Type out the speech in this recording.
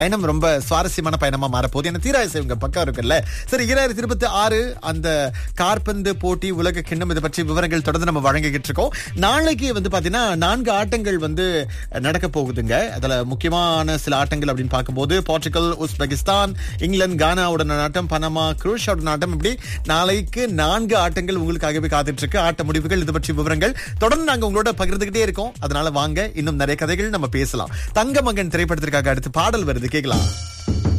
பயணம் ரொம்ப சுவாரஸ்யமான பயணமா மாறப்போகுது ஏன்னா தீராயசை உங்க பக்கம் இருக்குல்ல சரி இரண்டாயிரத்தி இருபத்தி ஆறு அந்த கார்பந்து போட்டி உலக கிண்ணம் இதை பற்றி விவரங்கள் தொடர்ந்து நம்ம வழங்கிக்கிட்டு இருக்கோம் நாளைக்கு வந்து பாத்தீங்கன்னா நான்கு ஆட்டங்கள் வந்து நடக்க போகுதுங்க அதுல முக்கியமான சில ஆட்டங்கள் அப்படின்னு பார்க்கும்போது போர்ச்சுகல் உஸ்பெகிஸ்தான் இங்கிலாந்து கானாவுடன் ஆட்டம் பனமா குரூஷாவுடன் ஆட்டம் இப்படி நாளைக்கு நான்கு ஆட்டங்கள் உங்களுக்காகவே காத்துட்டு இருக்கு ஆட்ட முடிவுகள் இது பற்றி விவரங்கள் தொடர்ந்து நாங்க உங்களோட பகிர்ந்துகிட்டே இருக்கோம் அதனால வாங்க இன்னும் நிறைய கதைகள் நம்ம பேசலாம் தங்க மகன் திரைப்படத்திற்காக அடுத்து பாடல் வருது கேட்கலாம்